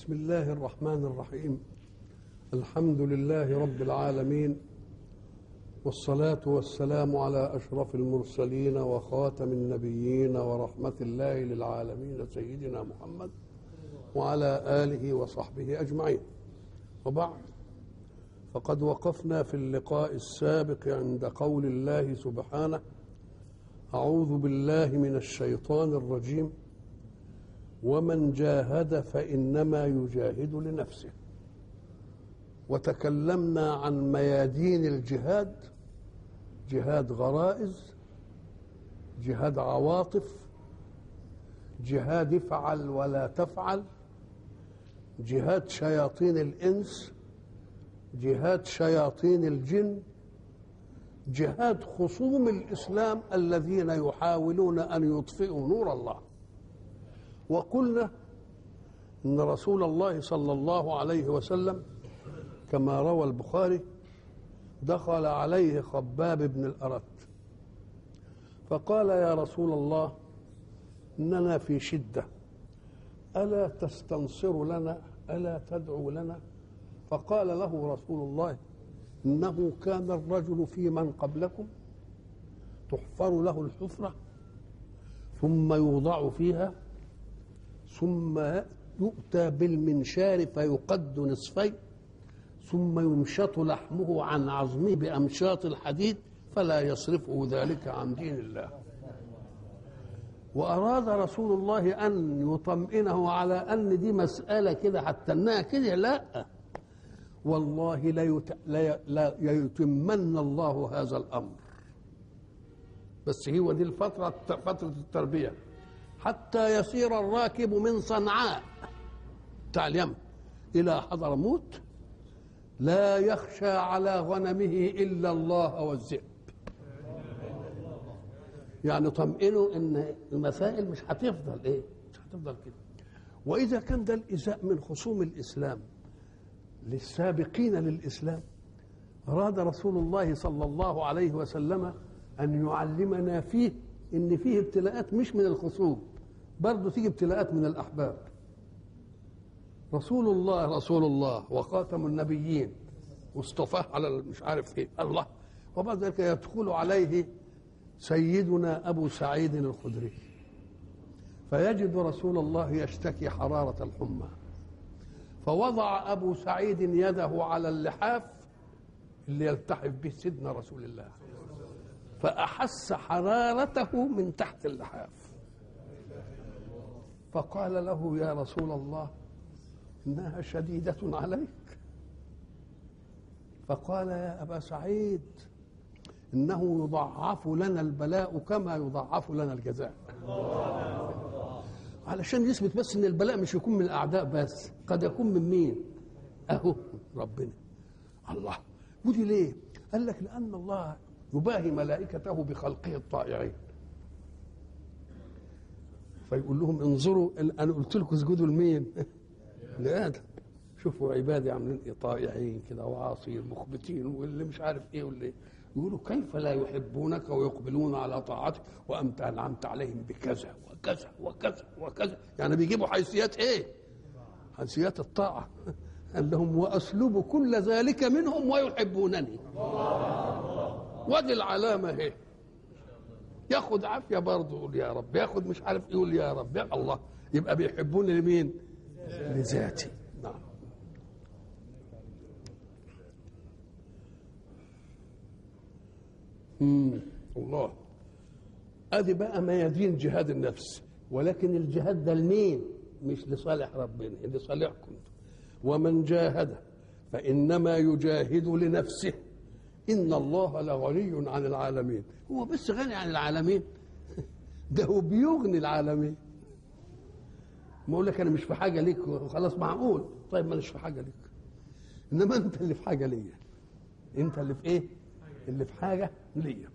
بسم الله الرحمن الرحيم الحمد لله رب العالمين والصلاة والسلام على أشرف المرسلين وخاتم النبيين ورحمة الله للعالمين سيدنا محمد وعلى آله وصحبه أجمعين وبعد فقد وقفنا في اللقاء السابق عند قول الله سبحانه أعوذ بالله من الشيطان الرجيم ومن جاهد فإنما يجاهد لنفسه وتكلمنا عن ميادين الجهاد جهاد غرائز جهاد عواطف جهاد افعل ولا تفعل جهاد شياطين الانس جهاد شياطين الجن جهاد خصوم الاسلام الذين يحاولون ان يطفئوا نور الله وقلنا ان رسول الله صلى الله عليه وسلم كما روى البخاري دخل عليه خباب بن الأرت فقال يا رسول الله إننا في شدة ألا تستنصر لنا ألا تدعو لنا فقال له رسول الله إنه كان الرجل في من قبلكم تحفر له الحفرة ثم يوضع فيها ثم يؤتى بالمنشار فيقد نصفين ثم يمشط لحمه عن عظمه بأمشاط الحديد فلا يصرفه ذلك عن دين الله وأراد رسول الله أن يطمئنه على أن دي مسألة كده حتى أنها كده لا والله لا, يت... لا, لا يتمن الله هذا الأمر بس هو دي الفترة فترة التربية حتى يسير الراكب من صنعاء بتاع اليمن إلى حضرموت لا يخشى على غنمه الا الله والذئب يعني طمئنوا ان المسائل مش هتفضل ايه مش هتفضل كده واذا كان ده الازاء من خصوم الاسلام للسابقين للاسلام اراد رسول الله صلى الله عليه وسلم ان يعلمنا فيه ان فيه ابتلاءات مش من الخصوم برضه تيجي ابتلاءات من الاحباب رسول الله رسول الله وخاتم النبيين واصطفاه على مش عارف ايه الله وبعد ذلك يدخل عليه سيدنا ابو سعيد الخدري فيجد رسول الله يشتكي حراره الحمى فوضع ابو سعيد يده على اللحاف اللي يلتحف به سيدنا رسول الله فاحس حرارته من تحت اللحاف فقال له يا رسول الله انها شديده عليك فقال يا ابا سعيد انه يضاعف لنا البلاء كما يضاعف لنا الجزاء علشان يثبت بس ان البلاء مش يكون من الاعداء بس قد يكون من مين اهو ربنا الله ودي ليه قال لك لان الله يباهي ملائكته بخلقه الطائعين فيقول لهم انظروا انا قلت لكم اسجدوا لمين لادم شوفوا عبادي عاملين ايه طائعين كده وعاصين مخبتين واللي مش عارف ايه واللي يقولوا كيف لا يحبونك ويقبلون على طاعتك وانت انعمت عليهم بكذا وكذا وكذا وكذا يعني بيجيبوا حيثيات ايه؟ حيثيات الطاعه قال لهم واسلب كل ذلك منهم ويحبونني ودي العلامه اهي ياخد عافيه برضه يقول يا رب ياخد مش عارف يقول يا رب يا الله يبقى بيحبوني لمين؟ لذاتي نعم مم. الله ادي بقى ميادين جهاد النفس ولكن الجهاد ده لمين مش لصالح ربنا لصالحكم ومن جاهد فانما يجاهد لنفسه ان الله لغني عن العالمين هو بس غني عن العالمين ده هو بيغني العالمين ما اقول لك انا مش في حاجه ليك خلاص معقول طيب ما مش في حاجه ليك انما انت اللي في حاجه ليا انت اللي في ايه اللي في حاجه ليا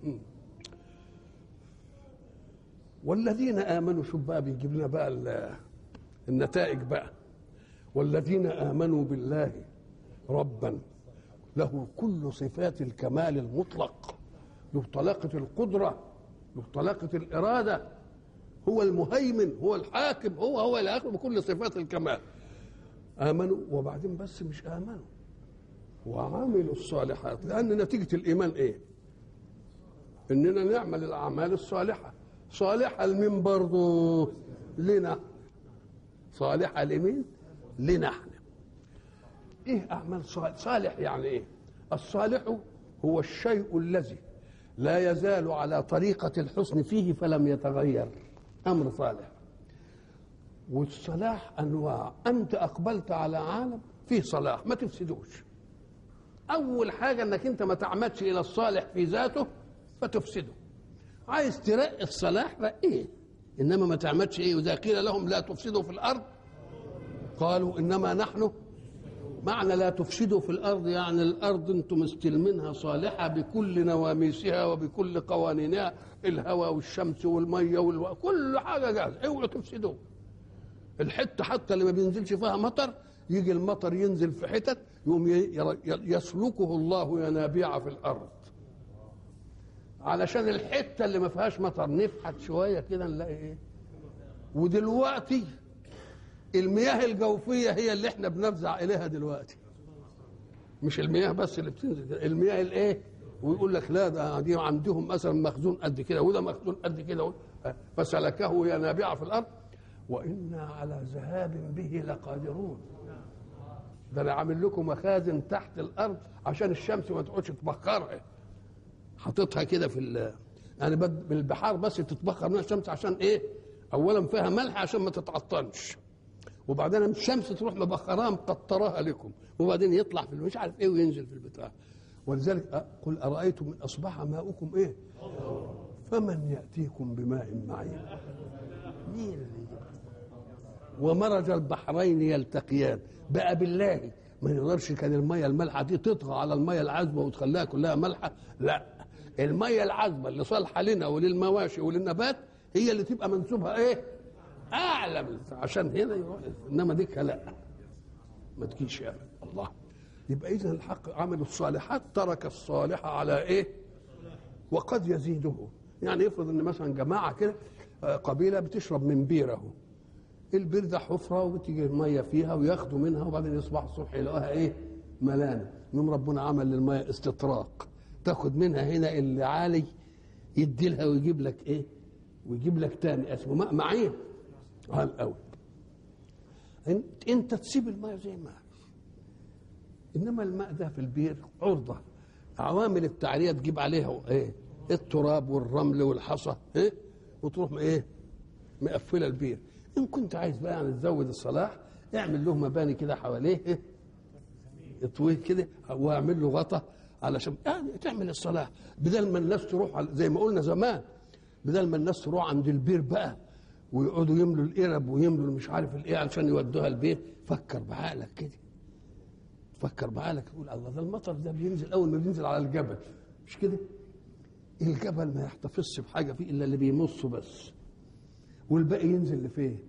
والذين امنوا شوف بقى بيجيب لنا بقى النتائج بقى والذين امنوا بالله ربا له كل صفات الكمال المطلق له طلاقه القدره له طلاقه الاراده هو المهيمن هو الحاكم هو هو الى اخره بكل صفات الكمال امنوا وبعدين بس مش امنوا وعملوا الصالحات لان نتيجه الايمان ايه اننا نعمل الاعمال الصالحه صالحه لمين برضه لنا صالحه لمين لنا احنا ايه اعمال صالح صالح يعني ايه الصالح هو الشيء الذي لا يزال على طريقه الحسن فيه فلم يتغير امر صالح والصلاح انواع انت اقبلت على عالم فيه صلاح ما تفسدوش اول حاجه انك انت ما تعمدش الى الصالح في ذاته فتفسده عايز ترقي الصلاح رقيه انما ما تعمدش ايه واذا قيل لهم لا تفسدوا في الارض قالوا انما نحن معنى لا تفسدوا في الارض يعني الارض انتم مستلمينها صالحه بكل نواميسها وبكل قوانينها الهواء والشمس والميه والو... كل حاجه جاهزه اوعوا تفسدوا الحته حتى اللي ما بينزلش فيها مطر يجي المطر ينزل في حتت يقوم يسلكه الله ينابيع في الارض علشان الحته اللي ما فيهاش مطر نفحت شويه كده نلاقي ايه ودلوقتي المياه الجوفيه هي اللي احنا بنفزع اليها دلوقتي مش المياه بس اللي بتنزل المياه الايه ويقول لك لا ده دي عندهم مثلا مخزون قد كده وده مخزون قد كده فسلكه ينابيع في الارض وانا على ذهاب به لقادرون ده انا عامل لكم مخازن تحت الارض عشان الشمس ما تقعدش تبخرها حاططها كده في ال يعني بالبحار بس تتبخر منها الشمس عشان ايه؟ اولا فيها ملح عشان ما تتعطلش وبعدين الشمس تروح مبخراها مقطراها لكم وبعدين يطلع في مش عارف ايه وينزل في البتاع ولذلك قل ارايتم من اصبح ماؤكم ايه؟ فمن ياتيكم بماء معين؟ مين اللي ومرج البحرين يلتقيان بقى بالله ما يقدرش كان الميه المالحه دي تطغى على الميه العذبه وتخليها كلها مالحه لا الميه العذبه اللي صالحه لنا وللمواشي وللنبات هي اللي تبقى منسوبها ايه اعلى عشان هنا يروح انما ديك لا ما تجيش ابدا الله يبقى اذا الحق عمل الصالحات ترك الصالح على ايه وقد يزيده يعني افرض ان مثلا جماعه كده قبيله بتشرب من بيره البير ده حفره وبتيجي الميه فيها وياخدوا منها وبعدين يصبح الصبح يلاقوها ايه ملانه يوم ربنا عمل للميه استطراق تاخد منها هنا اللي عالي يدي لها ويجيب لك ايه ويجيب لك تاني اسمه ماء معين قال قوي انت, انت تسيب الماء زي ما انما الماء ده في البير عرضه عوامل التعريه تجيب عليها ايه التراب والرمل والحصى ايه وتروح ايه مقفله البير ان كنت عايز بقى يعني تزود الصلاح اعمل له مباني كده حواليه إيه؟ اطويه كده واعمل له غطا علشان يعني تعمل الصلاح بدل ما الناس تروح زي ما قلنا زمان بدل ما الناس تروح عند البير بقى ويقعدوا يملوا القرب ويملوا مش عارف الايه علشان يودوها البيت فكر بعقلك كده فكر بعقلك تقول الله ده المطر ده بينزل اول ما بينزل على الجبل مش كده الجبل ما يحتفظش بحاجه فيه الا اللي بيمصه بس والباقي ينزل لفين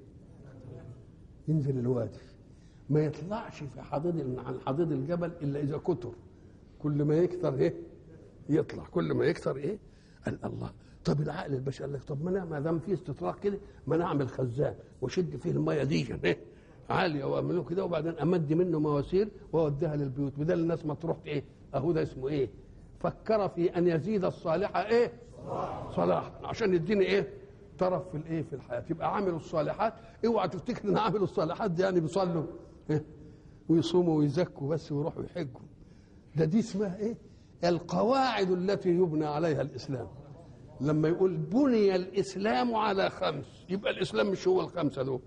ينزل الوادي ما يطلعش في حضيض عن حضيض الجبل الا اذا كتر كل ما يكثر ايه يطلع كل ما يكثر ايه قال الله طب العقل البشري قال لك طب ما انا ما دام في استطراق كده ما انا اعمل خزان واشد فيه الميه دي ايه عاليه واعمله كده وبعدين امد منه مواسير واوديها للبيوت بدل الناس ما تروح ايه اهو ده اسمه ايه فكر في ان يزيد الصالح ايه صلاح عشان يديني ايه طرف في الايه في الحياه يبقى عامل الصالحات اوعى تفتكر ان عامل الصالحات دي يعني بيصلوا إيه؟ ويصوموا ويزكوا بس ويروحوا يحجوا ده دي اسمها ايه القواعد التي يبنى عليها الاسلام لما يقول بني الاسلام على خمس يبقى الاسلام مش هو الخمسه دول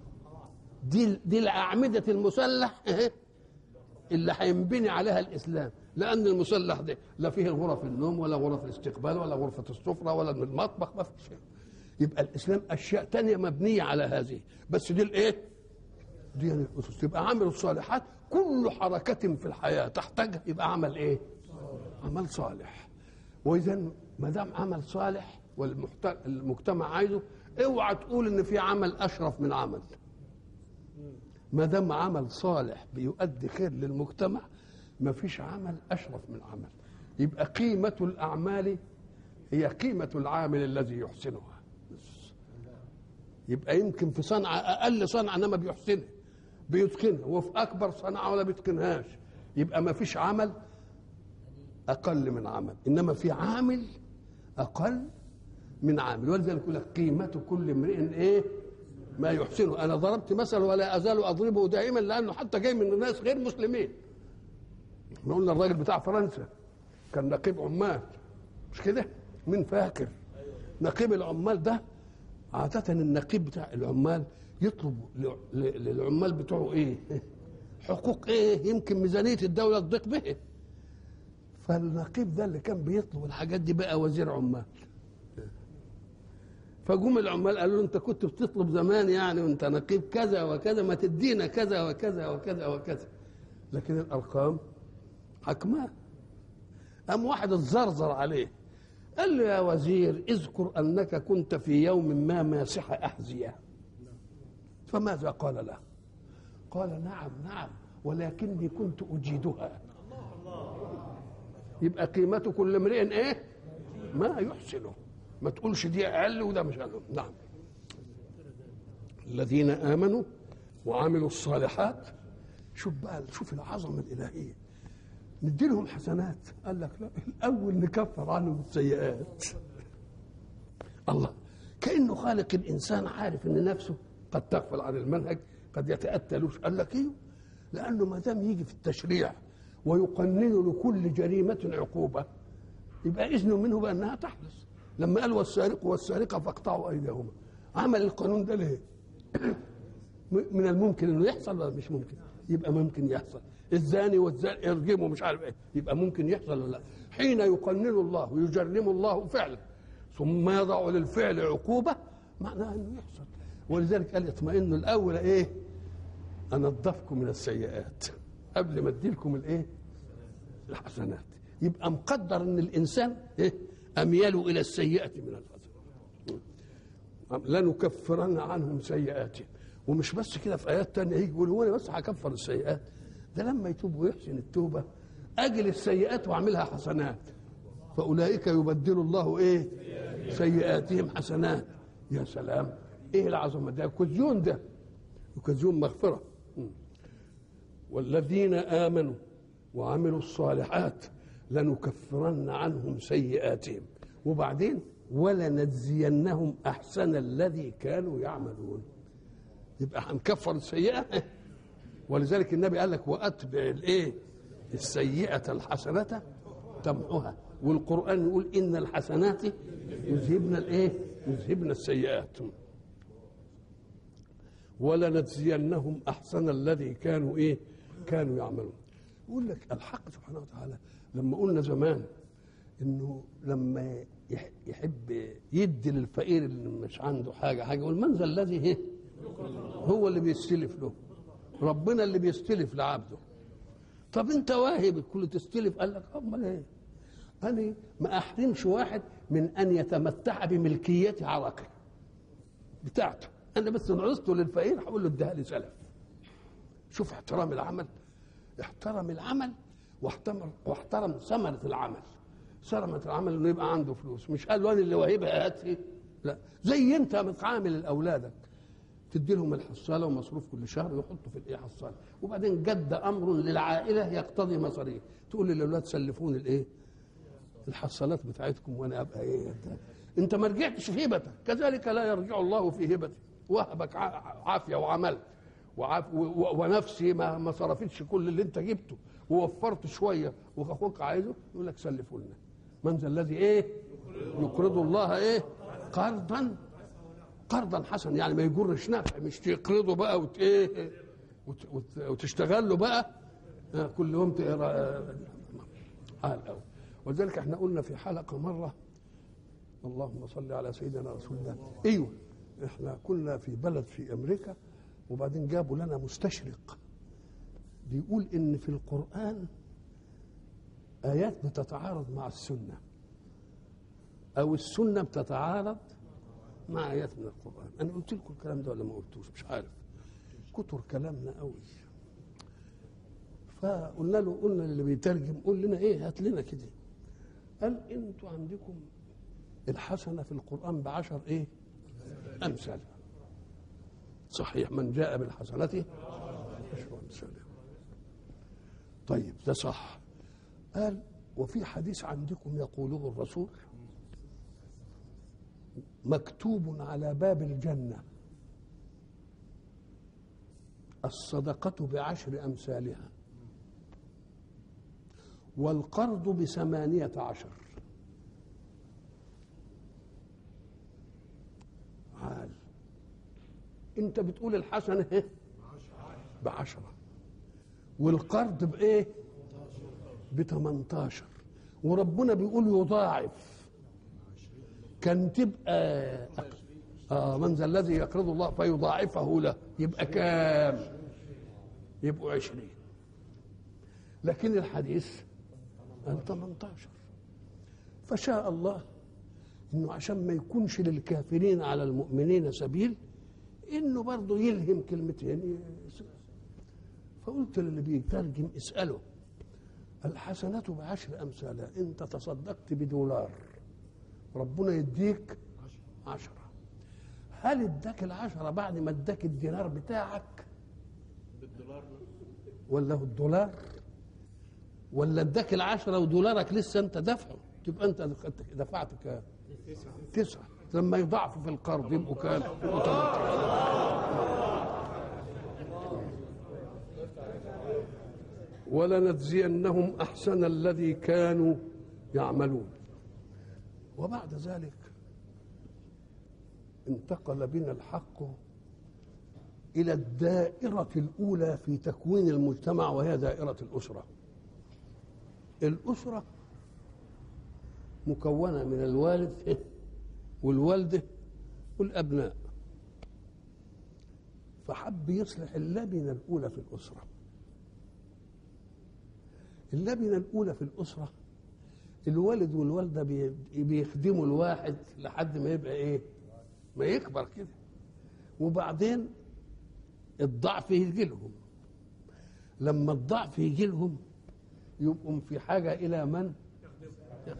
دي دي الاعمده المسلح إيه؟ اللي هينبني عليها الاسلام لان المسلح ده لا فيه غرف النوم ولا غرف الاستقبال ولا غرفه السفره ولا المطبخ ما فيش شيء يبقى الاسلام اشياء تانية مبنيه على هذه بس دي الايه دي يعني الاسس يبقى عمل الصالحات كل حركه في الحياه تحتاجها يبقى عمل ايه عمل صالح واذا ما دام عمل صالح والمجتمع عايزه اوعى تقول ان في عمل اشرف من عمل ما دام عمل صالح بيؤدي خير للمجتمع ما فيش عمل اشرف من عمل يبقى قيمه الاعمال هي قيمه العامل الذي يحسنها يبقى يمكن في صنعة أقل صنعة إنما بيحسنها بيتقنها وفي اكبر صنعه ولا بيتقنهاش يبقى ما فيش عمل اقل من عمل انما في عامل اقل من عامل ولذلك يقول لك قيمه كل امرئ ايه ما يحسنه انا ضربت مثل ولا ازال اضربه دائما لانه حتى جاي من الناس غير مسلمين احنا قلنا الراجل بتاع فرنسا كان نقيب عمال مش كده مين فاكر نقيب العمال ده عادة النقيب بتاع العمال يطلب للعمال بتوعه ايه حقوق ايه يمكن ميزانية الدولة تضيق به فالنقيب ده اللي كان بيطلب الحاجات دي بقى وزير عمال فجم العمال قالوا له انت كنت بتطلب زمان يعني وانت نقيب كذا وكذا ما تدينا كذا وكذا وكذا وكذا لكن الارقام حكماه قام واحد اتزرزر عليه قال له يا وزير اذكر انك كنت في يوم ما ماسح احذيه فماذا قال له قال نعم نعم ولكني كنت اجيدها يبقى قيمة كل امرئ ايه ما يحسنه ما تقولش دي اقل وده مش اقل نعم الذين امنوا وعملوا الصالحات شوف بقى شوف العظمه الالهيه ندي لهم حسنات قال لك لا الاول نكفر عنهم السيئات الله كانه خالق الانسان عارف ان نفسه قد تغفل عن المنهج قد يتاتى له قال لك ايه لانه ما دام يجي في التشريع ويقنن لكل جريمه عقوبه يبقى اذنه منه بانها تحدث لما قال والسارق والسارقه فاقطعوا ايديهما عمل القانون ده ليه؟ من الممكن انه يحصل ولا مش ممكن؟ يبقى ممكن يحصل الزاني والزاني ارجمه مش عارف ايه يبقى ممكن يحصل ولا لا حين يقنن الله ويجرم الله فعلا ثم يضع للفعل عقوبه معناها انه يحصل ولذلك قال اطمئنوا الاول ايه انضفكم من السيئات قبل ما اديلكم الايه الحسنات يبقى مقدر ان الانسان ايه اميل الى السيئه من الحسنات لنكفرن عنهم سيئاتهم ومش بس كده في ايات تانية يجي يقول هو انا بس هكفر السيئات ده لما يتوب ويحسن التوبه اجل السيئات واعملها حسنات فاولئك يبدل الله ايه سيئاتهم حسنات يا سلام ايه العظمه ده كوزيون ده كوزيون مغفره والذين امنوا وعملوا الصالحات لنكفرن عنهم سيئاتهم وبعدين ولنجزينهم احسن الذي كانوا يعملون يبقى هنكفر السيئه ولذلك النبي قال لك واتبع الايه السيئه الحسنه تمحها والقران يقول ان الحسنات يذهبن الايه يذهبن السيئات ولنجزينهم احسن الذي كانوا ايه كانوا يعملون يقول لك الحق سبحانه وتعالى لما قلنا زمان انه لما يحب يدي للفقير اللي مش عنده حاجه حاجه يقول من ذا الذي هي هو اللي بيستلف له ربنا اللي بيستلف لعبده طب انت واهب الكل تستلف قال لك امال ايه انا ما احرمش واحد من ان يتمتع بملكيه عرقه بتاعته انا بس نعوزته للفقير هقول له اديها لي سلف شوف احترام العمل احترم العمل واحترم واحترم ثمره العمل ثمره العمل انه يبقى عنده فلوس مش قال له انا اللي واهبها هات لا زي انت متعامل لاولادك تدي لهم الحصاله ومصروف كل شهر ويحطوا في الايه حصاله وبعدين جد امر للعائله يقتضي مصاريف تقول للاولاد سلفوني الايه الحصالات بتاعتكم وانا ابقى ايه انت ما رجعتش في هبتك كذلك لا يرجع الله في هبته وهبك عافيه وعملت وعاف ونفسي ما ما صرفتش كل اللي انت جبته ووفرت شويه واخوك عايزه يقول لك سلفوا لنا من ذا الذي ايه يقرض الله ايه قرضا قرضا حسنا يعني ما يجرش نفع مش تقرضه بقى وت ايه وت وت وتشتغل له بقى كل يوم تقرا حال قوي ولذلك احنا قلنا في حلقه مره اللهم صل على سيدنا رسول الله ايوه احنا كنا في بلد في امريكا وبعدين جابوا لنا مستشرق بيقول ان في القران ايات بتتعارض مع السنه او السنه بتتعارض مع ايات من القران انا قلت لكم الكلام ده ولا ما قلتوش مش عارف كتر كلامنا قوي فقلنا له قلنا اللي بيترجم قول لنا ايه هات لنا كده قال انتوا عندكم الحسنه في القران بعشر ايه امثال صحيح من جاء بالحسنه عشر أمثالها طيب ده صح قال وفي حديث عندكم يقوله الرسول مكتوب على باب الجنة الصدقة بعشر أمثالها والقرض بثمانية عشر عال انت بتقول الحسنة ايه بعشرة والقرض بايه ب 18 وربنا بيقول يضاعف كان تبقى آه من ذا الذي يقرض الله فيضاعفه له يبقى كام يبقوا عشرين لكن الحديث قال 18 فشاء الله انه عشان ما يكونش للكافرين على المؤمنين سبيل انه برضه يلهم كلمتين فقلت للي بيترجم اساله الحسنة بعشر أمثالها أنت تصدقت بدولار ربنا يديك عشرة هل اداك العشرة بعد ما اداك الدينار بتاعك بالدولار ولا هو الدولار ولا اداك العشرة ودولارك لسه انت دافعه تبقى انت دفعت كام تسعة لما يضاعفوا في القرض يبقوا كام يبقوا 18 ولنجزينهم احسن الذي كانوا يعملون وبعد ذلك انتقل بنا الحق الى الدائره الاولى في تكوين المجتمع وهي دائره الاسره الاسره مكونه من الوالد والوالده والابناء فحب يصلح اللبنه الاولى في الاسره اللبنة الأولى في الأسرة الوالد والوالدة بيخدموا الواحد لحد ما يبقى إيه؟ ما يكبر كده وبعدين الضعف يجي لهم لما الضعف يجي لهم يبقوا في حاجة إلى من؟ يخدم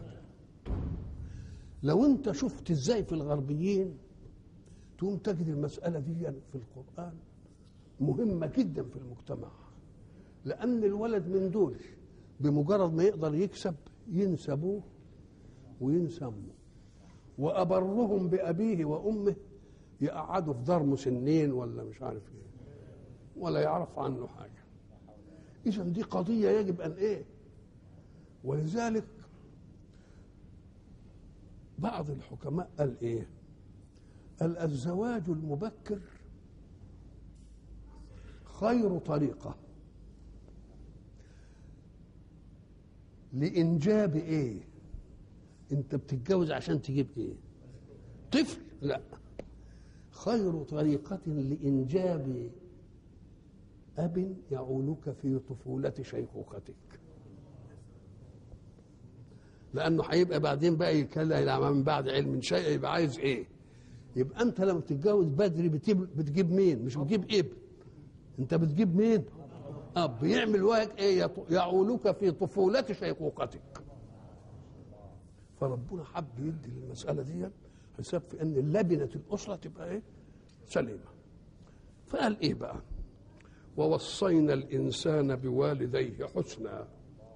لو أنت شفت إزاي في الغربيين تقوم تجد المسألة دي في القرآن مهمة جدا في المجتمع لأن الولد من دول بمجرد ما يقدر يكسب ينسبوه وينسموا وأبرهم بأبيه وأمه يقعدوا في دار مسنين ولا مش عارف ايه ولا يعرف عنه حاجة إذا دي قضية يجب أن إيه ولذلك بعض الحكماء قال إيه قال الزواج المبكر خير طريقه لإنجاب إيه؟ أنت بتتجوز عشان تجيب إيه؟ طفل؟ لا خير طريقة لإنجاب أب يعولك في طفولة شيخوختك لأنه هيبقى بعدين بقى يتكلم من بعد علم شيء يبقى عايز إيه؟ يبقى أنت لما تتجوز بدري بتجيب مين؟ مش بتجيب ابن أنت بتجيب مين؟ اب يعمل واحد ايه يعولك في طفوله شيخوختك فربنا حب يدي للمساله دي حساب في ان لبنه الاسره تبقى ايه سليمه فقال ايه بقى ووصينا الانسان بوالديه حسنا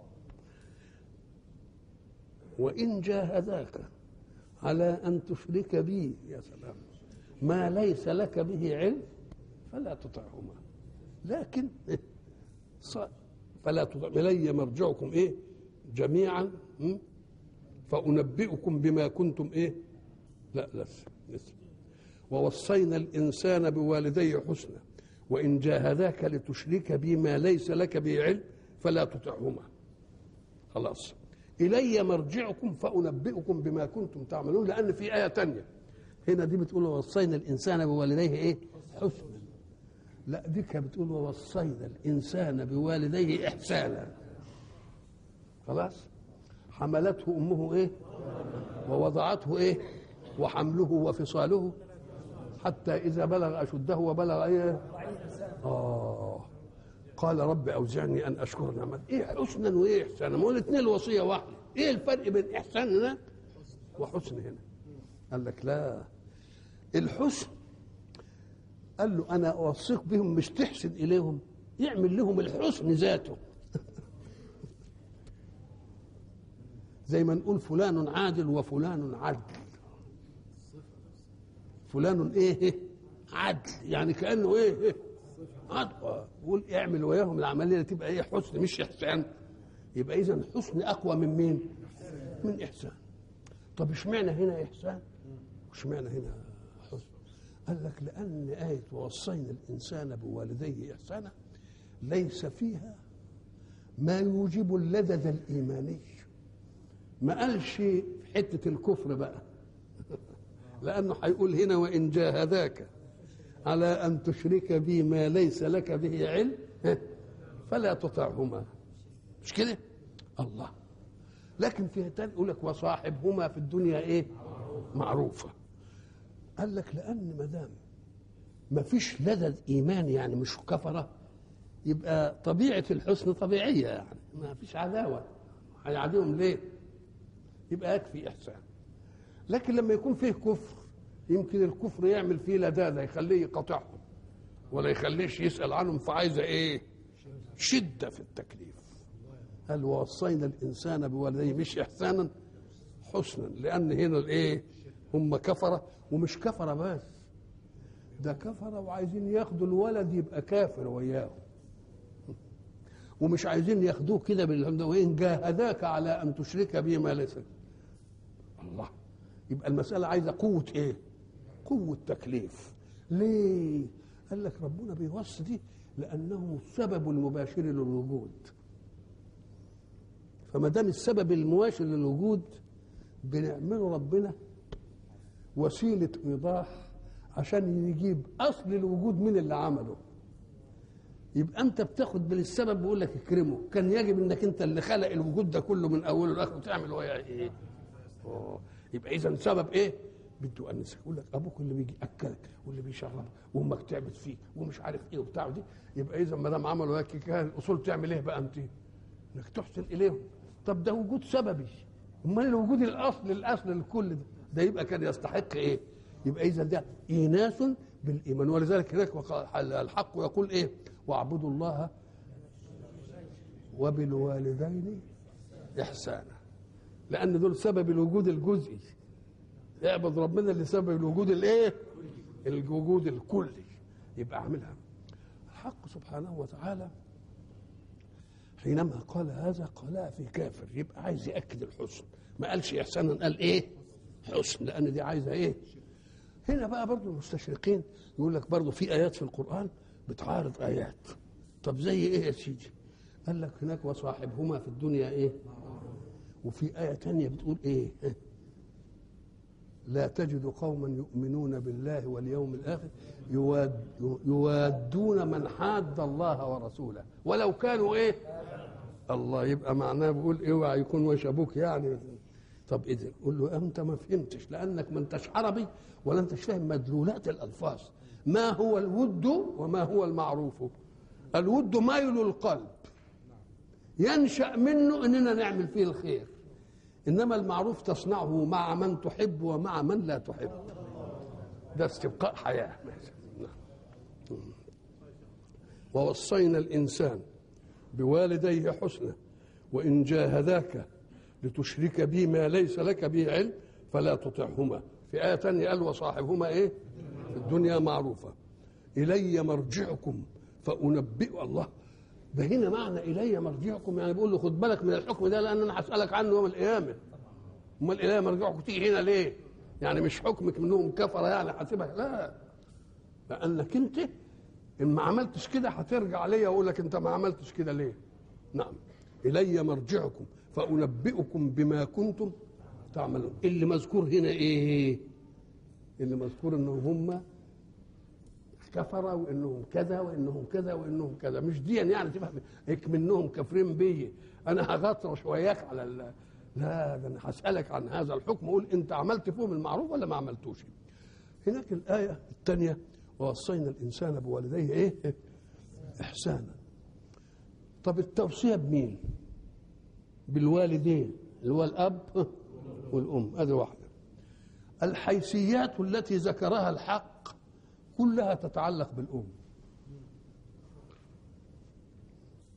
وان جاهداك على ان تشرك بي يا سلام ما ليس لك به علم فلا تطعهما لكن فلا تطع الي مرجعكم ايه جميعا فانبئكم بما كنتم ايه لا لسه لسه ووصينا الانسان بوالديه حسنا وان جاهداك لتشرك بي ما ليس لك به علم فلا تطعهما خلاص الي مرجعكم فانبئكم بما كنتم تعملون لان في ايه تانية هنا دي بتقول ووصينا الانسان بوالديه ايه حسنا لا دي كانت بتقول ووصينا الانسان بوالديه احسانا خلاص حملته امه ايه ووضعته ايه وحمله وفصاله حتى اذا بلغ اشده وبلغ ايه اه قال رب اوزعني ان اشكر نعمتك ايه حسنا وايه احسانا ما هو الاثنين الوصيه واحده ايه الفرق بين احسان هنا وحسن هنا قال لك لا الحسن قال له انا اوصيك بهم مش تحسن اليهم يعمل لهم الحسن ذاته زي ما نقول فلان عادل وفلان عدل فلان ايه عدل يعني كانه ايه, إيه؟ عدل يقول اعمل وياهم العمليه تبقى ايه حسن مش احسان يبقى اذا حسن اقوى من مين من احسان طب اشمعنى هنا احسان واشمعنى هنا حسن قال لك لان ايه ووصينا الانسان بوالديه احسانا ليس فيها ما يوجب اللذذ الايماني ما قالش في حته الكفر بقى لانه هيقول هنا وان جاهداك على ان تشرك بي ما ليس لك به علم فلا تطعهما مش كده الله لكن فيها تاني يقول لك وصاحبهما في الدنيا ايه معروفه قال لك لان ما دام ما فيش لذذ ايماني يعني مش كفره يبقى طبيعه الحسن طبيعيه يعني ما فيش عداوه هيعاديهم ليه يبقى يكفي احسان لكن لما يكون فيه كفر يمكن الكفر يعمل فيه لذاذه يخليه يقاطعهم ولا يخليش يسال عنهم فعايزه ايه شده في التكليف قال ووصينا الانسان بوالديه مش احسانا حسنا لان هنا الايه هم كفره ومش كفره بس ده كفره وعايزين ياخدوا الولد يبقى كافر وياهم ومش عايزين ياخدوه كده بالحمد وان جاهداك على ان تشرك به ما ليس الله يبقى المساله عايزه قوه ايه قوه تكليف ليه قال لك ربنا بيوصي دي لانه السبب المباشر للوجود فما دام السبب المباشر للوجود بنعمله ربنا وسيله ايضاح عشان يجيب اصل الوجود من اللي عمله يبقى انت بتاخد من السبب بيقول لك اكرمه كان يجب انك انت اللي خلق الوجود ده كله من اوله لاخره تعمل وياه ايه أوه. يبقى اذا سبب ايه بده انسك يقول لك ابوك اللي بيجي اكلك واللي بيشربك وامك تعبت فيك ومش عارف ايه وبتاع دي يبقى اذا ما دام عملوا هيك كان الاصول تعمل ايه بقى انت انك تحسن اليهم طب ده وجود سببي امال الوجود الاصل الاصل لكل ده ده يبقى كان يستحق ايه يبقى اذا ده ايناس بالايمان ولذلك هناك الحق يقول ايه واعبدوا الله وبالوالدين احسانا لان دول سبب الوجود الجزئي اعبد ربنا اللي سبب الوجود الايه الوجود الكلي يبقى اعملها الحق سبحانه وتعالى حينما قال هذا قالها في كافر يبقى عايز ياكد الحسن ما قالش احسانا قال ايه حسن لان دي عايزه ايه هنا بقى برضو المستشرقين يقول لك برضو في ايات في القران بتعارض ايات طب زي ايه يا سيدي قال لك هناك وصاحبهما في الدنيا ايه وفي آية تانية بتقول إيه لا تجد قوما يؤمنون بالله واليوم الآخر يواد يوادون من حاد الله ورسوله ولو كانوا إيه الله يبقى معناه بيقول اوعى يكون وش ابوك يعني طب اذا قول له انت ما فهمتش لانك ما انتش عربي ولا انتش فاهم مدلولات الالفاظ ما هو الود وما هو المعروف الود ميل القلب ينشا منه اننا نعمل فيه الخير انما المعروف تصنعه مع من تحب ومع من لا تحب ده استبقاء حياه ووصينا الانسان بوالديه حسنا وان جاهداك لتشرك بي ما ليس لك به علم فلا تطعهما في آية ثانية قال وصاحبهما إيه في الدنيا معروفة إلي مرجعكم فأنبئ الله ده هنا معنى إلي مرجعكم يعني بيقول له خد بالك من الحكم ده لأن أنا هسألك عنه يوم القيامة أمال إلي مرجعكم تيجي هنا ليه يعني مش حكمك منهم كفرة يعني حاسبها لا لأنك أنت إن ما عملتش كده هترجع ليا وأقول لك أنت ما عملتش كده ليه نعم إلي مرجعكم فأنبئكم بما كنتم تعملون اللي مذكور هنا ايه اللي مذكور انهم هم كفروا وانهم كذا وانهم كذا وانهم كذا مش دي يعني تفهم هيك منهم كافرين بي انا هغطرش وياك على ال... لا ده انا هسالك عن هذا الحكم اقول انت عملت فيهم المعروف ولا ما عملتوش هناك الايه الثانيه ووصينا الانسان بوالديه ايه احسانا طب التوصيه بمين بالوالدين اللي هو الاب والام هذه واحده الحيثيات التي ذكرها الحق كلها تتعلق بالام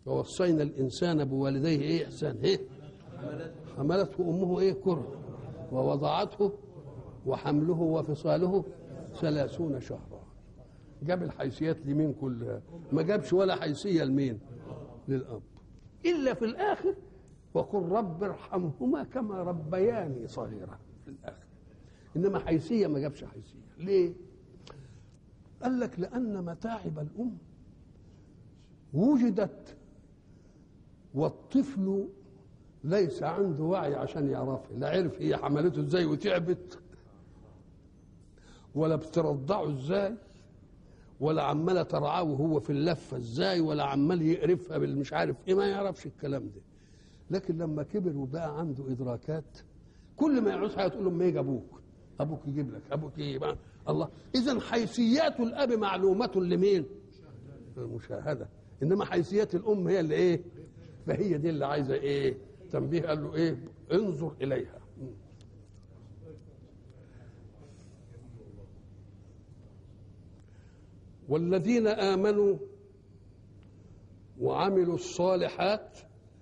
ووصينا الانسان بوالديه ايه احسان ايه حملته امه ايه كره ووضعته وحمله وفصاله ثلاثون شهرا جاب الحيثيات لمين كلها ما جابش ولا حيثيه لمين للاب الا في الاخر وقل رب ارحمهما كما ربياني صغيرا في الاخر انما حيثيه ما جابش حيثيه ليه قال لك لان متاعب الام وجدت والطفل ليس عنده وعي عشان يعرفها لا عرف هي حملته ازاي وتعبت ولا بترضعه ازاي ولا عماله ترعاه وهو في اللفه ازاي ولا عمال يقرفها بالمش عارف ايه ما يعرفش الكلام ده لكن لما كبر وبقى عنده ادراكات كل ما يعوز حاجه تقول له ما يجي ابوك ابوك يجيب لك ابوك يجيب الله اذا حيثيات الاب معلومه لمين المشاهده انما حيثيات الام هي اللي ايه فهي دي اللي عايزه ايه تنبيه قال له ايه انظر اليها والذين امنوا وعملوا الصالحات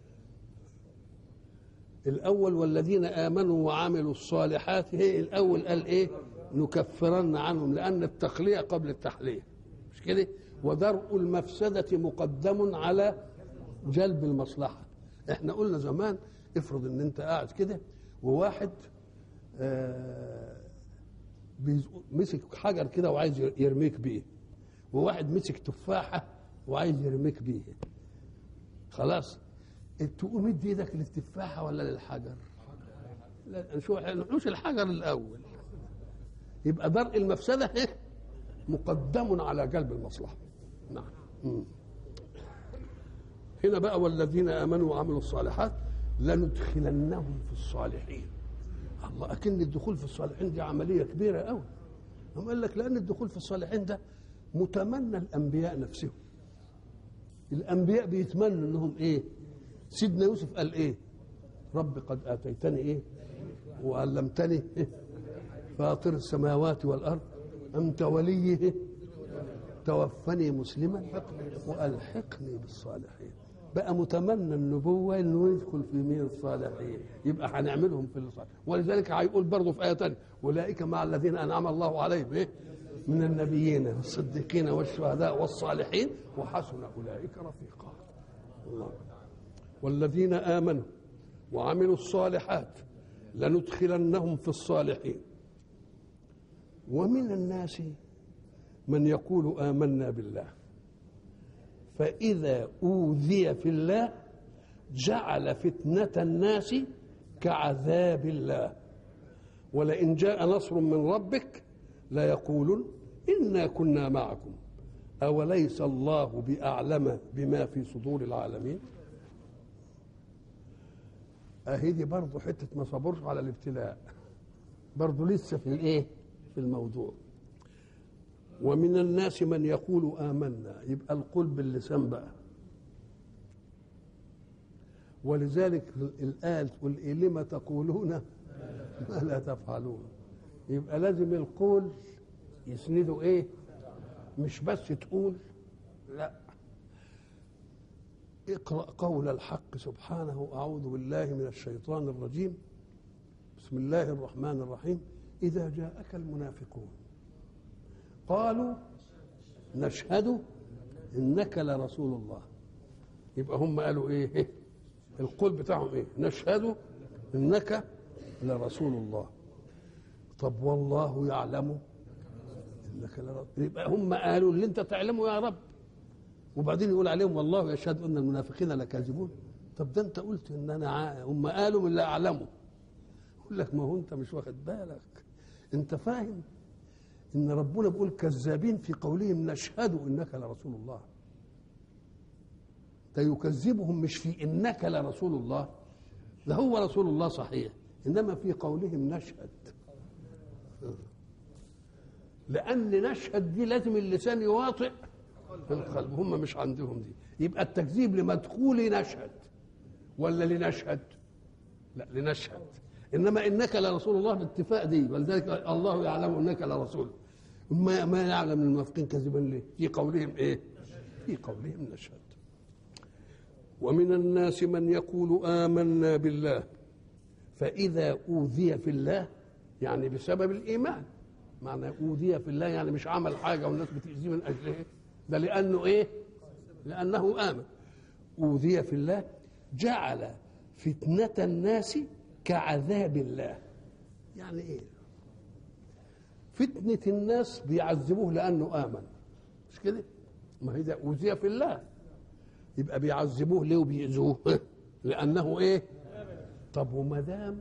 الاول والذين امنوا وعملوا الصالحات هي الاول قال ايه نكفرن عنهم لان التخليه قبل التحليه مش كده ودرء المفسده مقدم على جلب المصلحه احنا قلنا زمان افرض ان انت قاعد كده وواحد آه مسك حجر كده وعايز يرميك بيه وواحد مسك تفاحه وعايز يرميك بيه خلاص تقوم ادي ايدك للتفاحه ولا للحجر لا شو نحوش الحجر الاول يبقى درء المفسده إيه؟ مقدم على جلب المصلحه نعم مم. هنا بقى والذين امنوا وعملوا الصالحات لندخلنهم في الصالحين الله اكن الدخول في الصالحين دي عمليه كبيره قوي هم قال لك لان الدخول في الصالحين ده متمنى الانبياء نفسهم الانبياء بيتمنوا انهم ايه سيدنا يوسف قال ايه رب قد اتيتني ايه وعلمتني إيه؟ فاطر السماوات والارض انت ولي إيه؟ توفني مسلما والحقني بالصالحين بقى متمنى النبوة انه يدخل في مين الصالحين يبقى هنعملهم في الصالحين ولذلك هيقول برضه في آية تانية أولئك مع الذين أنعم الله عليهم إيه؟ من النبيين والصديقين والشهداء والصالحين وحسن أولئك رفيقا الله والذين آمنوا وعملوا الصالحات لندخلنهم في الصالحين ومن الناس من يقول آمنا بالله فإذا أوذي في الله جعل فتنة الناس كعذاب الله ولئن جاء نصر من ربك ليقولن إنا كنا معكم أوليس الله بأعلم بما في صدور العالمين أهي دي برضه حتة ما صبرش على الابتلاء برضه لسه في الإيه في الموضوع ومن الناس من يقول آمنا يبقى القول باللسان بقى ولذلك الآية تقول إيه لما تقولون ما لا تفعلون يبقى لازم القول يسنده إيه مش بس تقول لا اقرأ قول الحق سبحانه أعوذ بالله من الشيطان الرجيم بسم الله الرحمن الرحيم إذا جاءك المنافقون قالوا نشهد انك لرسول الله يبقى هم قالوا ايه القول بتاعهم ايه نشهد انك لرسول الله طب والله يعلم انك لرسول يبقى هم قالوا اللي انت تعلمه يا رب وبعدين يقول عليهم والله يشهد ان المنافقين لكاذبون طب ده انت قلت ان انا ع... هم قالوا من لا اعلمه يقول لك ما هو انت مش واخد بالك انت فاهم ان ربنا بيقول كذابين في قولهم نشهد انك لرسول الله ده يكذبهم مش في انك لرسول الله ده هو رسول الله صحيح انما في قولهم نشهد لان نشهد دي لازم اللسان يواطئ القلب هم مش عندهم دي يبقى التكذيب لمدخول نشهد ولا لنشهد لا لنشهد انما انك لرسول الله باتفاق دي ولذلك الله يعلم انك لرسول ما ما يعلم المنافقين كذبا ليه في قولهم ايه في قولهم نشهد ومن الناس من يقول آمنا بالله فإذا أوذي في الله يعني بسبب الإيمان معنى أوذي في الله يعني مش عمل حاجة والناس بتأذيه من أجله ده لأنه إيه لأنه آمن أوذي في الله جعل فتنة الناس كعذاب الله يعني إيه فتنة الناس بيعذبوه لأنه آمن مش كده ما هي ده أوذي في الله يبقى بيعذبوه ليه وبيأذوه لأنه إيه طب وما دام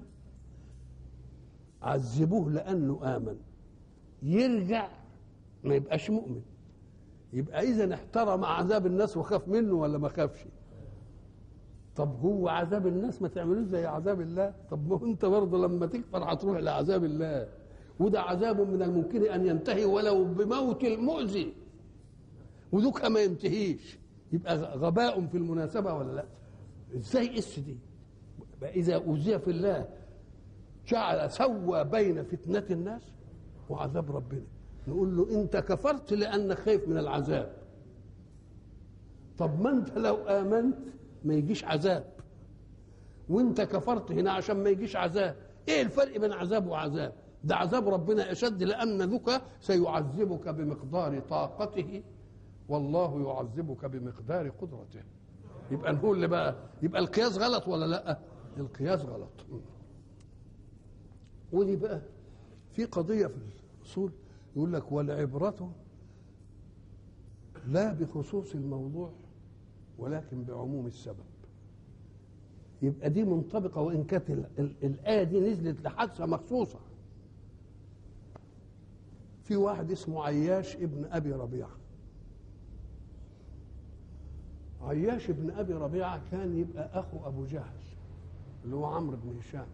عذبوه لأنه آمن يرجع ما يبقاش مؤمن يبقى إذا احترم عذاب الناس وخاف منه ولا ما خافش طب هو عذاب الناس ما تعملوش زي عذاب الله طب ما هو انت برضه لما تكفر هتروح لعذاب الله وده عذاب من الممكن ان ينتهي ولو بموت المؤذي ودوك ما ينتهيش يبقى غباء في المناسبه ولا لا ازاي اس دي اذا اوذي في الله جعل سوى بين فتنه الناس وعذاب ربنا نقول له انت كفرت لانك خايف من العذاب طب ما انت لو امنت ما يجيش عذاب وانت كفرت هنا عشان ما يجيش عذاب ايه الفرق بين عذاب وعذاب ده عذاب ربنا اشد لان ذك سيعذبك بمقدار طاقته والله يعذبك بمقدار قدرته يبقى نقول اللي بقى يبقى القياس غلط ولا لا القياس غلط ودي بقى في قضيه في الاصول يقول لك والعبره لا بخصوص الموضوع ولكن بعموم السبب يبقى دي منطبقه وان كانت الايه دي نزلت لحادثه مخصوصه في واحد اسمه عياش ابن ابي ربيعه عياش ابن ابي ربيعه كان يبقى اخو ابو جهل اللي هو عمرو بن هشام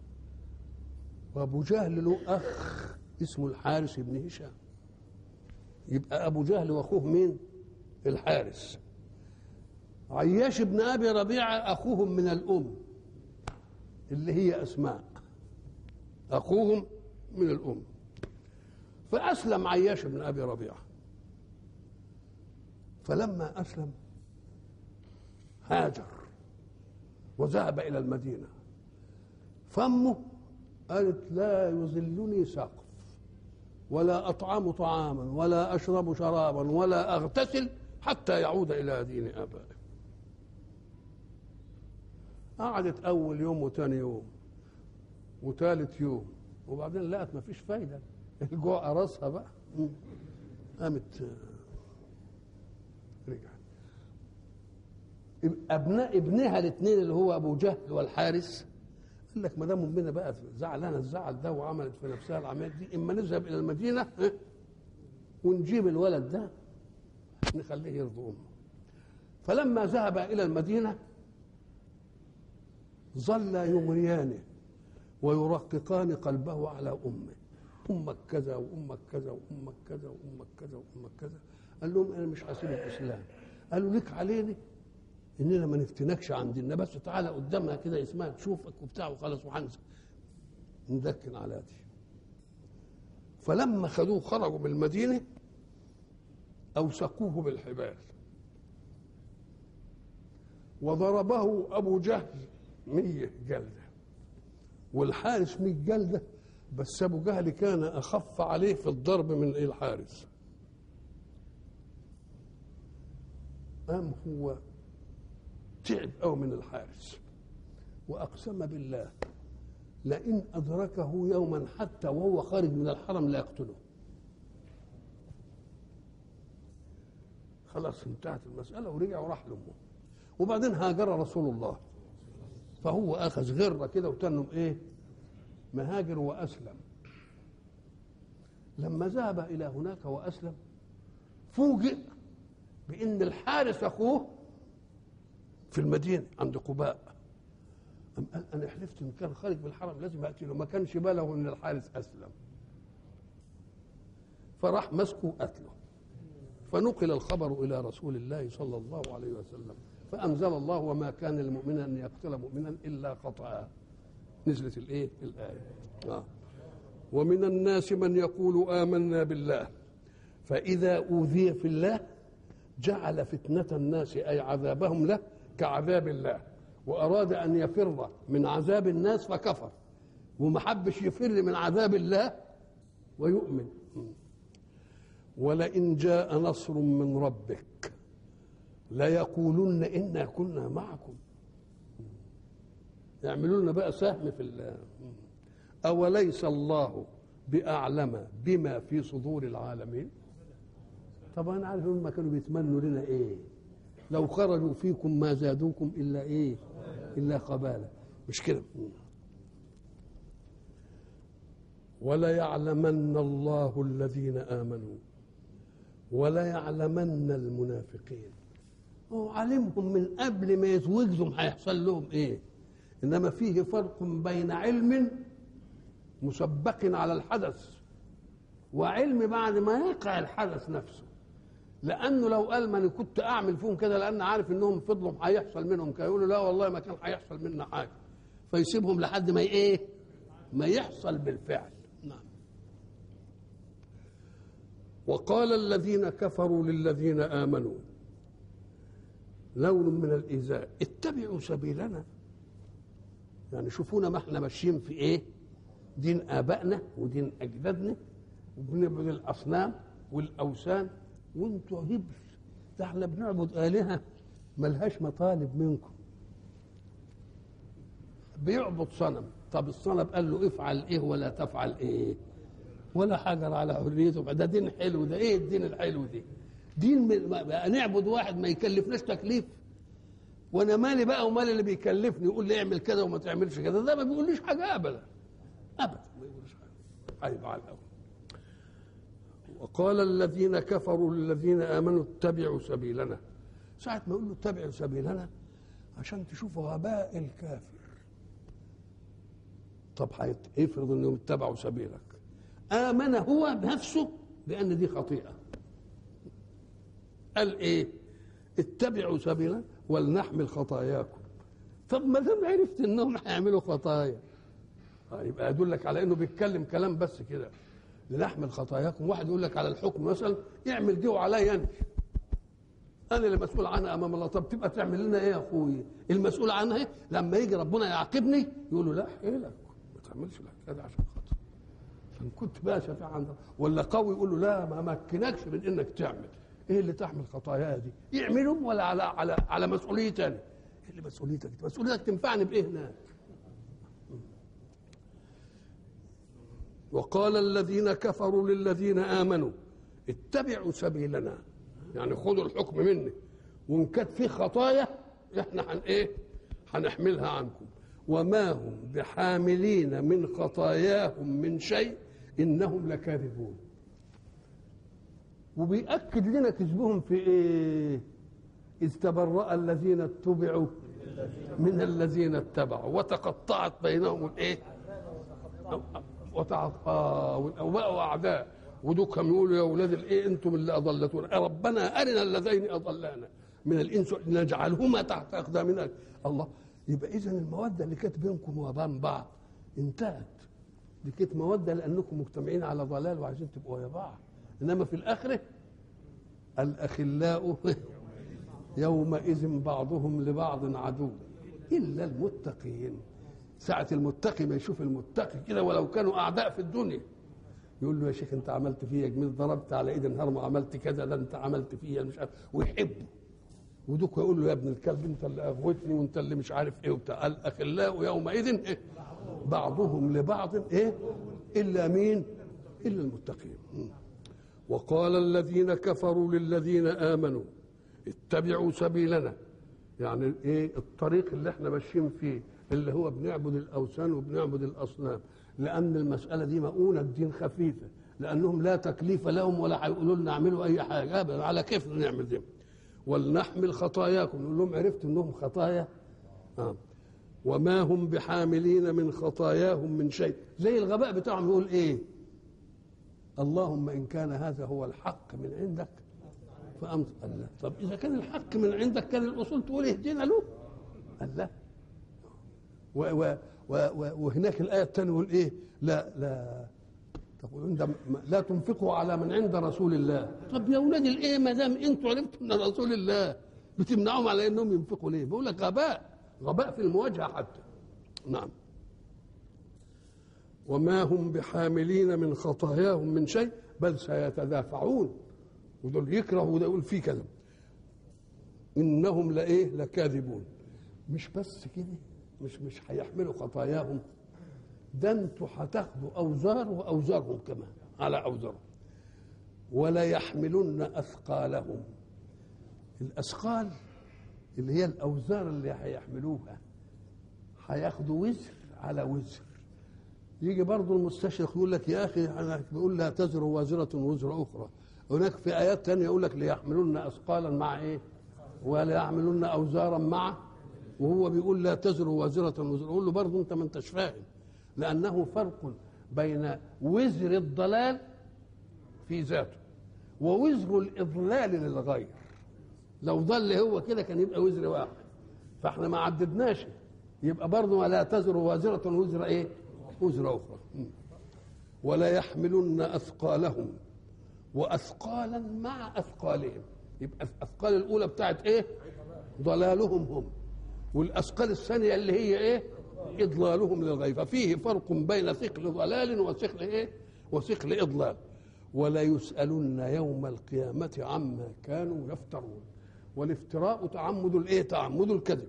وابو جهل له اخ اسمه الحارث بن هشام يبقى ابو جهل واخوه مين الحارث عياش بن ابي ربيعه اخوهم من الام اللي هي اسماء اخوهم من الام فاسلم عياش بن ابي ربيعه فلما اسلم هاجر وذهب الى المدينه فامه قالت لا يذلني سقف ولا اطعم طعاما ولا اشرب شرابا ولا اغتسل حتى يعود الى دين ابائه قعدت اول يوم وثاني يوم وثالث يوم وبعدين لقت ما فيش فايده الجوع راسها بقى قامت رجعت ابناء ابنها الاثنين اللي هو ابو جهل والحارث قال لك ما دام امنا بقى زعلانه الزعل ده وعملت في نفسها العمليات دي اما نذهب الى المدينه ونجيب الولد ده نخليه يرضي امه فلما ذهب الى المدينه ظل يغريانه ويرققان قلبه على امه امك كذا وامك كذا وامك كذا وامك كذا وامك كذا قال لهم انا مش هسيب الاسلام قالوا لك علينا اننا ما نفتنكش عند الناس بس تعالى قدامها كده اسمها تشوفك وبتاع وخلاص وهنسى ندكن على دي فلما خدوه خرجوا من المدينه اوثقوه بالحبال وضربه ابو جهل مية جلده والحارس مية جلده بس ابو جهل كان اخف عليه في الضرب من الحارس قام هو تعب قوي من الحارس واقسم بالله لئن ادركه يوما حتى وهو خارج من الحرم لا يقتله خلاص انتهت المساله ورجع وراح لامه وبعدين هاجر رسول الله فهو اخذ غره كده وتنم ايه مهاجر واسلم لما ذهب الى هناك واسلم فوجئ بان الحارس اخوه في المدينه عند قباء أم قال انا حلفت ان كان خارج من الحرم لازم اقتله ما كانش باله ان الحارس اسلم فراح مسكه قتله فنقل الخبر الى رسول الله صلى الله عليه وسلم فانزل الله وما كان للمؤمن ان يقتل مؤمنا الا خطأ نزلت الايه الايه آه. ومن الناس من يقول آمنا بالله فإذا أوذي في الله جعل فتنة الناس أي عذابهم له كعذاب الله واراد ان يفر من عذاب الناس فكفر وما حبش يفر من عذاب الله ويؤمن ولئن جاء نصر من ربك ليقولن انا كنا معكم يعملوا لنا بقى سهم في ال اوليس الله باعلم بما في صدور العالمين طب انا عارف هم كانوا بيتمنوا لنا ايه لو خرجوا فيكم ما زادوكم الا ايه الا خبالا مش كده وليعلمن الله الذين امنوا وليعلمن المنافقين هو علمهم من قبل ما يتوجدوا هيحصل لهم ايه انما فيه فرق بين علم مسبق على الحدث وعلم بعد ما يقع الحدث نفسه لانه لو قال ما انا كنت اعمل فيهم كده لان عارف انهم فضلوا هيحصل منهم كده يقولوا لا والله ما كان هيحصل منا حاجه فيسيبهم لحد ما ايه ما يحصل بالفعل نعم وقال الذين كفروا للذين امنوا لون من الايذاء اتبعوا سبيلنا يعني شوفونا ما احنا ماشيين في ايه دين ابائنا ودين اجدادنا وبنعبد الاصنام والاوثان وانتوا هبل ده احنا بنعبد الهه ملهاش مطالب منكم بيعبد صنم طب الصنم قال له افعل ايه ولا تفعل ايه ولا حجر على حريته ده دين حلو ده ايه الدين الحلو ده دين بقى نعبد واحد ما يكلفناش تكليف وانا مالي بقى ومال اللي بيكلفني يقول لي اعمل كذا وما تعملش كذا ده ما بيقوليش حاجه ابدا ابدا ما يقولش حاجه عيب على الاول وقال الذين كفروا للذين امنوا اتبعوا سبيلنا ساعة ما يقول له اتبعوا سبيلنا عشان تشوفوا غباء الكافر طب افرض انهم اتبعوا سبيلك امن هو بنفسه بان دي خطيئه قال ايه اتبعوا سبيلنا ولنحمل خطاياكم طب ما دام عرفت انهم هيعملوا خطايا يبقى يدلك على انه بيتكلم كلام بس كده لنحمل خطاياكم واحد يقول لك على الحكم مثلا اعمل دي وعليا انا انا اللي مسؤول عنها امام الله طب تبقى تعمل لنا ايه يا اخوي المسؤول عنها إيه؟ لما يجي ربنا يعاقبني يقول له لا حيلك ما تعملش لك كده عشان خاطر فان كنت بقى شفيع عند ولا قوي يقول له لا ما مكنكش من انك تعمل ايه اللي تحمل خطاياها دي يعملهم ولا على على على مسؤوليتي انا ايه اللي مسؤوليتك مسؤوليتك تنفعني بايه هناك وقال الذين كفروا للذين امنوا اتبعوا سبيلنا يعني خذوا الحكم مني وان كانت في خطايا احنا هن ايه هنحملها عنكم وما هم بحاملين من خطاياهم من شيء انهم لكاذبون وبيأكد لنا كذبهم في ايه اذ تبرأ الذين اتبعوا من الذين اتبعوا وتقطعت بينهم الايه وتعط... آه وبقوا اعداء ودول كانوا يقولوا يا اولاد الايه انتم اللي اضلتونا ربنا ارنا اللذين اضلانا من الانس نجعلهما تحت اقدامنا الله يبقى اذا الموده اللي كانت بينكم وبين بعض انتهت دي كانت موده لانكم مجتمعين على ضلال وعايزين تبقوا ويا بعض انما في الاخره الاخلاء يومئذ بعضهم لبعض عدو الا المتقين ساعة المتقي ما يشوف المتقي كده ولو كانوا أعداء في الدنيا يقول له يا شيخ أنت عملت فيا جميل ضربت على إيد الهرم وعملت كذا ده أنت عملت فيا مش عارف ويحبه ودوك يقول له يا ابن الكلب أنت اللي أغوتني وأنت اللي مش عارف إيه وبتاع الأخلاء يومئذ إيه بعضهم لبعض إيه إلا مين إلا المتقين وقال الذين كفروا للذين آمنوا اتبعوا سبيلنا يعني ايه الطريق اللي احنا ماشيين فيه اللي هو بنعبد الاوثان وبنعبد الاصنام لان المساله دي مؤونه الدين خفيفه لانهم لا تكليف لهم ولا هيقولوا لنا اعملوا اي حاجه ابدا على كيف نعمل دي ولنحمل خطاياكم نقول لهم عرفت انهم خطايا آه. وما هم بحاملين من خطاياهم من شيء زي الغباء بتاعهم يقول ايه اللهم ان كان هذا هو الحق من عندك فأمط قال لا طب إذا كان الحق من عندك كان الأصول تقول اهدنا له قال لا و و و و وهناك الآية الثانية يقول إيه لا لا تقولون لا تنفقوا على من عند رسول الله طب يا أولاد الإيه ما دام أنتوا عرفتوا من رسول الله بتمنعهم على انهم ينفقوا ليه بقول لك غباء غباء في المواجهه حتى نعم وما هم بحاملين من خطاياهم من شيء بل سيتدافعون ودول يكرهوا وده يقول فيه كذا انهم لايه لكاذبون مش بس كده مش مش هيحملوا خطاياهم ده انتوا هتاخدوا اوزار واوزارهم كمان على اوزارهم ولا يحملن اثقالهم الاثقال اللي هي الاوزار اللي هيحملوها هياخدوا وزر على وزر يجي برضه المستشرق يقول لك يا اخي انا بقول لا تزر وازره وزر اخرى هناك في ايات ثانيه يقول لك ليحملن اثقالا مع ايه ولا يحملن اوزارا مع وهو بيقول لا تزر وازره وزر يقول له برضه انت ما انتش فاهم لانه فرق بين وزر الضلال في ذاته ووزر الاضلال للغير لو ضل هو كده كان يبقى وزر واحد فاحنا ما عددناش يبقى برضه ولا تزر وازرة وزر ايه؟ وزر اخرى ولا يحملن اثقالهم واثقالا مع اثقالهم يبقى الاثقال الاولى بتاعت ايه؟ ضلالهم هم والاثقال الثانيه اللي هي ايه؟ اضلالهم للغير ففيه فرق بين ثقل ضلال وثقل ايه؟ وثقل اضلال ولا يسالن يوم القيامه عما كانوا يفترون والافتراء تعمد الايه؟ تعمد الكذب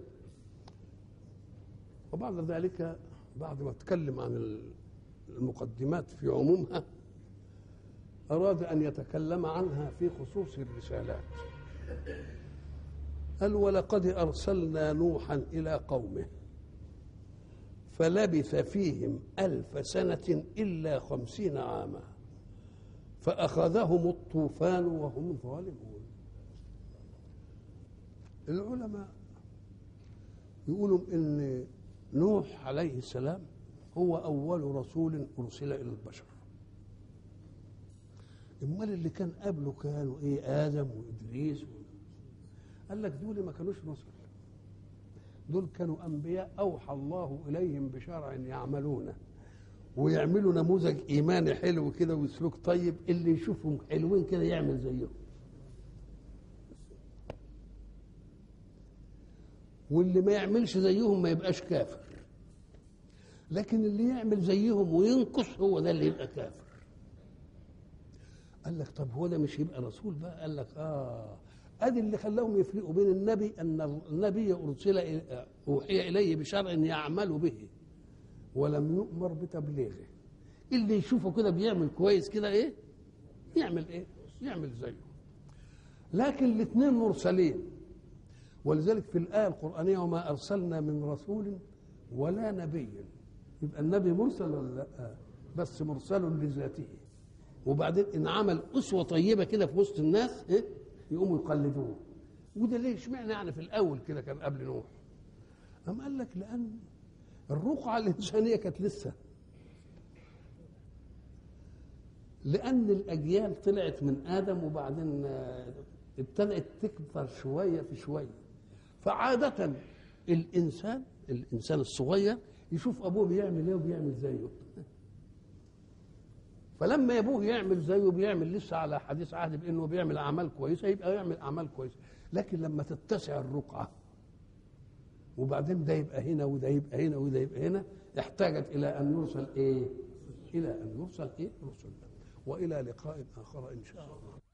وبعد ذلك بعد ما اتكلم عن المقدمات في عمومها أراد أن يتكلم عنها في خصوص الرسالات قال ولقد أرسلنا نوحا إلى قومه فلبث فيهم ألف سنة إلا خمسين عاما فأخذهم الطوفان وهم ظالمون العلماء يقولوا إن نوح عليه السلام هو أول رسول أرسل إلى البشر امال اللي كان قبله كانوا ايه ادم وادريس و... قال لك دول ما كانوش رسل دول كانوا انبياء اوحى الله اليهم بشرع يعملونه ويعملوا نموذج ايماني حلو كده وسلوك طيب اللي يشوفهم حلوين كده يعمل زيهم واللي ما يعملش زيهم ما يبقاش كافر لكن اللي يعمل زيهم وينقص هو ده اللي يبقى كافر قال لك طب هو ده مش يبقى رسول بقى قال لك اه ادي اللي خلاهم يفرقوا بين النبي ان النبي ارسل اوحي اليه بشرع يعمل به ولم يؤمر بتبليغه اللي يشوفه كده بيعمل كويس كده ايه يعمل ايه يعمل زيه لكن الاثنين مرسلين ولذلك في الآية القرآنية وما أرسلنا من رسول ولا نبي يبقى النبي مرسل ولا لا بس مرسل لذاته وبعدين ان عمل اسوه طيبه كده في وسط الناس ايه يقوموا يقلدوه وده ليه اشمعنى يعني في الاول كده كان قبل نوح أم قال لك لأن الرقعة الإنسانية كانت لسه لأن الأجيال طلعت من آدم وبعدين ابتدأت تكبر شوية في شوية فعادة الإنسان الإنسان الصغير يشوف أبوه بيعمل إيه وبيعمل زيه فلما ابوه يعمل زيه بيعمل لسه على حديث عهد بانه بيعمل اعمال كويسه يبقى يعمل اعمال كويسه لكن لما تتسع الرقعه وبعدين ده يبقى هنا وده يبقى هنا وده يبقى هنا احتاجت الى ان نرسل ايه؟ الى ان نرسل ايه؟ رسلنا والى لقاء اخر ان شاء الله